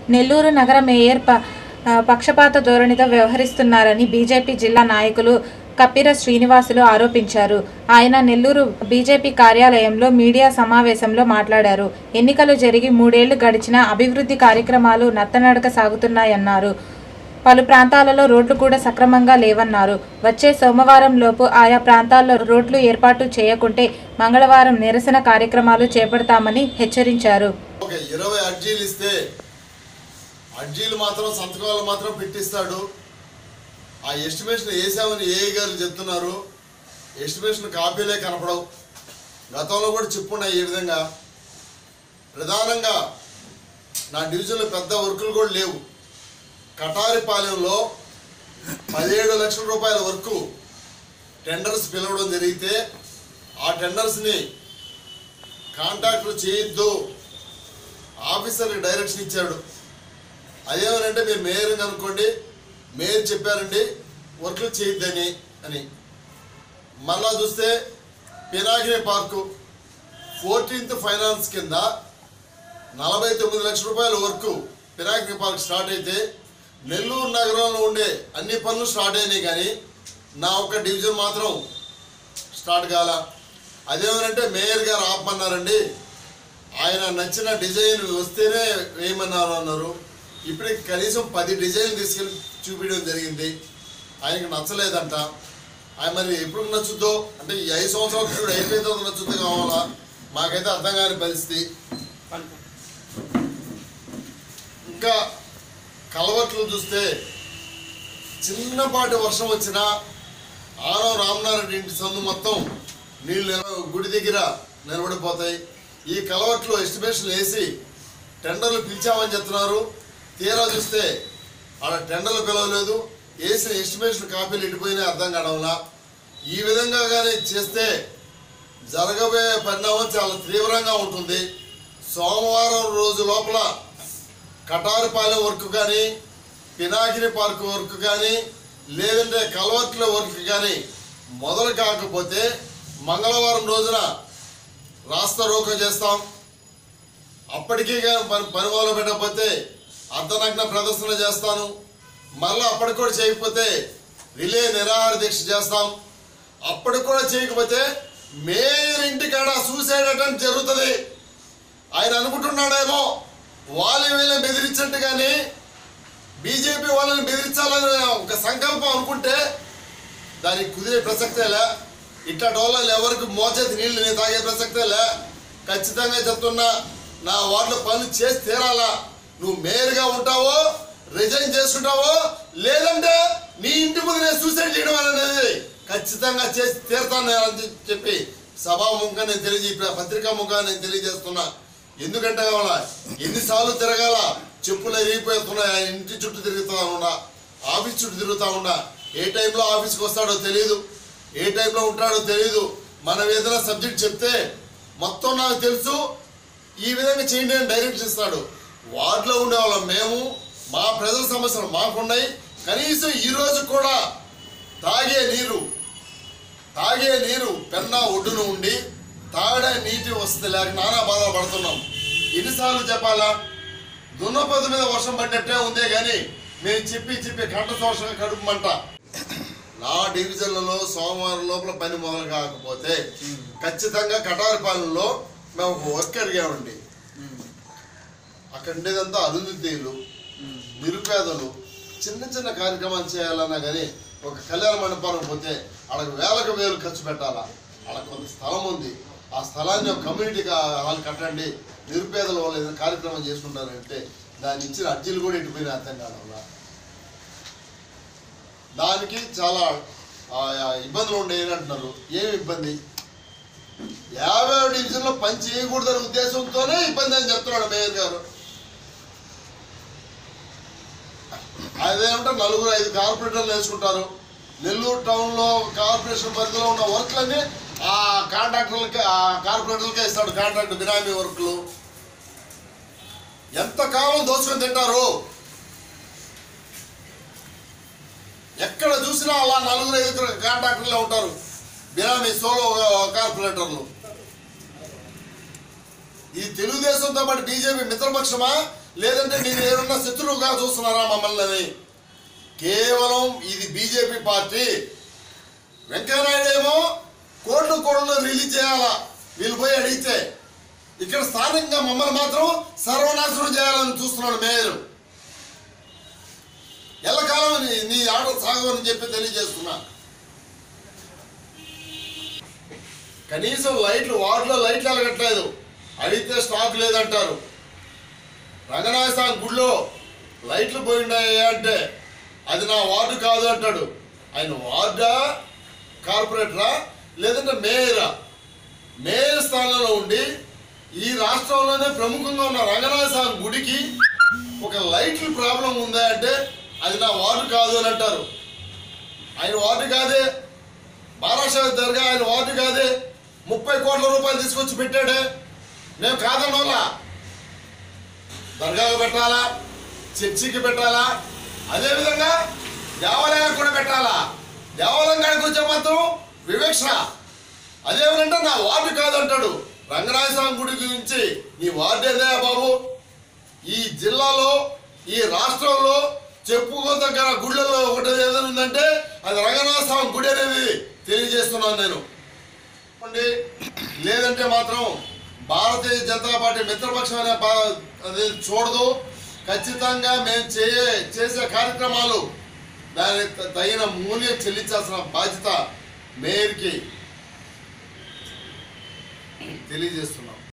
నెల్లూరు నగర మేయర్ ప ఆ, పక్షపాత ధోరణితో వ్యవహరిస్తున్నారని బీజేపీ జిల్లా నాయకులు కప్పిర శ్రీనివాసులు ఆరోపించారు ఆయన నెల్లూరు బీజేపీ కార్యాలయంలో మీడియా సమావేశంలో మాట్లాడారు ఎన్నికలు జరిగి మూడేళ్లు గడిచినా అభివృద్ధి కార్యక్రమాలు నత్తనడక సాగుతున్నాయన్నారు పలు ప్రాంతాలలో రోడ్లు కూడా సక్రమంగా లేవన్నారు వచ్చే సోమవారం లోపు ఆయా ప్రాంతాల్లో రోడ్లు ఏర్పాటు చేయకుంటే మంగళవారం నిరసన కార్యక్రమాలు చేపడతామని హెచ్చరించారు ఒక ఇరవై అర్జీలు ఇస్తే అర్జీలు మాత్రం సంతకాలు మాత్రం పెట్టిస్తాడు ఆ ఎస్టిమేషన్ వేసామని ఏఐ గారు చెప్తున్నారు ఎస్టిమేషన్ కాపీలే కనపడవు గతంలో కూడా చెప్పున్నాయి ఈ విధంగా ప్రధానంగా నా డివిజన్లో పెద్ద వర్కులు కూడా లేవు కటారిపాలెంలో పదిహేడు లక్షల రూపాయల వరకు టెండర్స్ పిలవడం జరిగితే ఆ టెండర్స్ని కాంట్రాక్టర్ చేయొద్దు ఆఫీసర్కి డైరెక్షన్ ఇచ్చాడు అదేమనంటే మీరు మేయర్ అనుకోండి మేయర్ చెప్పారండి వర్క్లు చేయొద్దని అని మళ్ళా చూస్తే పినాకిని పార్కు ఫోర్టీన్త్ ఫైనాన్స్ కింద నలభై తొమ్మిది లక్షల రూపాయల వర్క్ పినాకిని పార్క్ స్టార్ట్ అయితే నెల్లూరు నగరంలో ఉండే అన్ని పనులు స్టార్ట్ అయినాయి కానీ నా ఒక్క డివిజన్ మాత్రం స్టార్ట్ కాల అదేమనంటే మేయర్ గారు ఆపమన్నారండి ఆయన నచ్చిన డిజైన్ వస్తేనే వేయమన్నారు అన్నారు ఇప్పటికి కనీసం పది డిజైన్లు తీసుకెళ్ళి చూపించడం జరిగింది ఆయనకి నచ్చలేదంట ఆయన మరి ఎప్పుడు నచ్చుద్దో అంటే ఈ ఐదు సంవత్సరాల పీరియడ్ అయిపోయిన తర్వాత నచ్చుద్దో కావాలా మాకైతే అర్థం కాని పరిస్థితి ఇంకా కలవట్లు చూస్తే చిన్నపాటి వర్షం వచ్చినా ఆరో రామనారాయణ ఇంటి సందు మొత్తం నీళ్ళు నిలవ- గుడి దగ్గర నిలబడిపోతాయి ఈ కలవట్లు ఎస్టిమేషన్ వేసి టెండర్లు పిలిచామని చెప్తున్నారు తీరా చూస్తే ఆడ టెండర్లు పిలవలేదు వేసిన ఎస్టిమేషన్ కాపీలు ఇటుపోయినాయి అర్థం కావడంలా ఈ విధంగా కానీ చేస్తే జరగబోయే పరిణామం చాలా తీవ్రంగా ఉంటుంది సోమవారం రోజు లోపల కటారుపాలెం వర్క్ కానీ పినాకిని పార్క్ వర్క్ కానీ లేదంటే కలవట్ల వర్క్ కానీ మొదలు కాకపోతే మంగళవారం రోజున రాస్తా రోకో చేస్తాం అప్పటికీ కానీ పని పని మొదలు పెట్టకపోతే అర్ధనగ్న ప్రదర్శన చేస్తాను మళ్ళీ అప్పటికి కూడా చేయకపోతే రిలే నిరాహార దీక్ష చేస్తాం అప్పటికి కూడా చేయకపోతే మేయర్ ఇంటికాడ సూసైడ్ అటెంప్ట్ జరుగుతుంది ఆయన అనుకుంటున్నాడేమో వాళ్ళు వీళ్ళని బెదిరించట్టుగాని బీజేపీ వాళ్ళని బెదిరించాలని ఒక సంకల్పం అనుకుంటే దానికి కుదిరే ప్రసక్తే లే ఇట్లాంటి వాళ్ళని ఎవరికి మోచేతి నీళ్లు నేను తాగే ప్రసక్తే లే ఖచ్చితంగా చెప్తున్నా నా వార్డులో పనులు చేసి తీరాలా నువ్వు మేయర్గా ఉంటావో రిజైన్ చేసుకుంటావో లేదంటే నీ ఇంటి ముందు నేను సూసైడ్ చేయడం అనేది ఖచ్చితంగా చేసి తీరుతాను నేను అని చెప్పి సభాముఖంగా నేను తెలియజే పత్రికా ముఖంగా నేను తెలియజేస్తున్నా ఎందుకంటే కావాలా ఎన్నిసార్లు తిరగాల చెప్పులు ఎరిగిపోతున్నాయి ఆయన ఇంటి చుట్టూ తిరుగుతా ఉన్నా ఆఫీస్ చుట్టూ తిరుగుతా ఉన్నా ఏ టైంలో ఆఫీస్కి వస్తాడో తెలియదు ఏ టైంలో ఉంటాడో తెలియదు మనం ఏదైనా సబ్జెక్ట్ చెప్తే మొత్తం నాకు తెలుసు ఈ విధంగా చేయండి అని డైరెక్షన్ ఇస్తాడు వార్డులో ఉండే వాళ్ళం మేము మా ప్రజల సమస్యలు మాకున్నాయి కనీసం ఈ రోజు కూడా తాగే నీరు తాగే నీరు పెన్నా ఒడ్డున ఉండి తాగడే నీటి వసతి లేక నానా బాధలు పడుతున్నాం ఎన్నిసార్లు చెప్పాలా దున్నపతి మీద వర్షం పడినట్టే ఉందే కానీ మేము చెప్పి చెప్పి కంట శోషణ కడుపు మంట నా డివిజన్లలో సోమవారం లోపల పని మొదలు కాకపోతే ఖచ్చితంగా కటారిపాలెంలో మేము ఒక వర్క్ అడిగామండి అక్కడ ఉండేదంతా అరుంధతీయులు నిరుపేదలు చిన్న చిన్న కార్యక్రమాలు చేయాలన్నా కానీ ఒక కళ్యాణ మండపానికి పోతే అక్కడ వేలకు వేలు ఖర్చు పెట్టాలా అక్కడ కొంత స్థలం ఉంది ఆ స్థలాన్ని ఒక కమ్యూనిటీ హాల్ కట్టండి నిరుపేదల వాళ్ళు ఏదైనా కార్యక్రమం చేసుకుంటారంటే దాన్ని ఇచ్చిన అర్జీలు కూడా ఇటుపోయిన అర్థం కావాలా దానికి చాలా ఆ, ఆ, ఇబ్బందులు ఉండేవి అంటున్నారు ఏమి ఇబ్బంది యాభై డివిజన్లో పని చేయకూడదనే ఉద్దేశంతోనే ఇబ్బంది అని చెప్తున్నాడు మేయర్ గారు అదేమంటే నలుగురు ఐదు కార్పొరేటర్లు వేసుకుంటారు నెల్లూరు టౌన్లో కార్పొరేషన్ పరిధిలో ఉన్న వర్క్లన్నీ ఆ కాంట్రాక్టర్లకి ఆ కార్పొరేటర్లకే ఇస్తాడు కాంట్రాక్ట్ బినామీ వర్క్లు ఎంత కాలం దోచుకొని తింటారు ఎక్కడ చూసినా అలా నలుగురు ఐదుగురు కాంట్రాక్టర్లే ఉంటారు బినామీ సోలో కార్పొరేటర్లు ఈ తెలుగుదేశంతో పాటు బీజేపీ మిత్రపక్షమా లేదంటే నేను ఏమన్నా శత్రువుగా చూస్తున్నారా మమ్మల్ని అని కేవలం ఇది బీజేపీ పార్టీ వెంకయ్యనాయుడు ఏమో కోట్లు కోట్లు రిలీజ్ చేయాలా వీళ్ళు పోయి అడిగితే ఇక్కడ స్థానికంగా మమ్మల్ని మాత్రం సర్వనాశనం చేయాలని చూస్తున్నాడు మేయర్ ఎల్లకాలం నీ- నీ ఆట సాగవని చెప్పి తెలియజేస్తున్నా కనీసం లైట్లు వార్డులో లైట్లు వెలగట్లేదు అడిగితే స్టాక్ లేదంటారు రంగనాథ స్వామి గుడిలో లైట్లు పోయిండాయి అంటే అది నా వార్డు కాదు అంటాడు ఆయన వార్డా కార్పొరేటరా లేదంటే మేయరా మేయర్ స్థానంలో ఉండి ఈ రాష్ట్రంలోనే ప్రముఖంగా ఉన్న రంగనాథ స్వామి గుడికి ఒక లైట్ల ప్రాబ్లం ఉందా అంటే అది నా వార్డు కాదు అని అంటారు ఆయన వార్డు కాదే బారాషా దర్గా ఆయన వార్డు కాదే ముప్పై కోట్ల రూపాయలు తీసుకొచ్చి పెట్టాడే మేము కాదన్న వాళ్ళ దర్గాకు పెట్టాలా చర్చికి పెట్టాలా అదేవిధంగా దేవాలయానికి కూడా పెట్టాలా దేవాలయం కాడికి వచ్చే మాత్రం వివక్ష అదేమనంటే నా వార్డు కాదంటాడు రంగరాజ స్వామి గుడి గురించి నీ వార్డు ఏదే బాబు ఈ జిల్లాలో ఈ రాష్ట్రంలో చెప్పుకోదగ్గ గుళ్ళల్లో ఒకటి ఏదైనా ఉందంటే అది రంగనాథ స్వామి గుడి అనేది తెలియజేస్తున్నాను నేను చెప్పండి. లేదంటే మాత్రం భారతీయ జనతా పార్టీ మిత్రపక్షం అనే పా- అది చూడదు ఖచ్చితంగా మేము చేయే చేసే కార్యక్రమాలు దానికి త- తగిన మూల్యం చెల్లించాల్సిన బాధ్యత మేయర్కి తెలియజేస్తున్నాం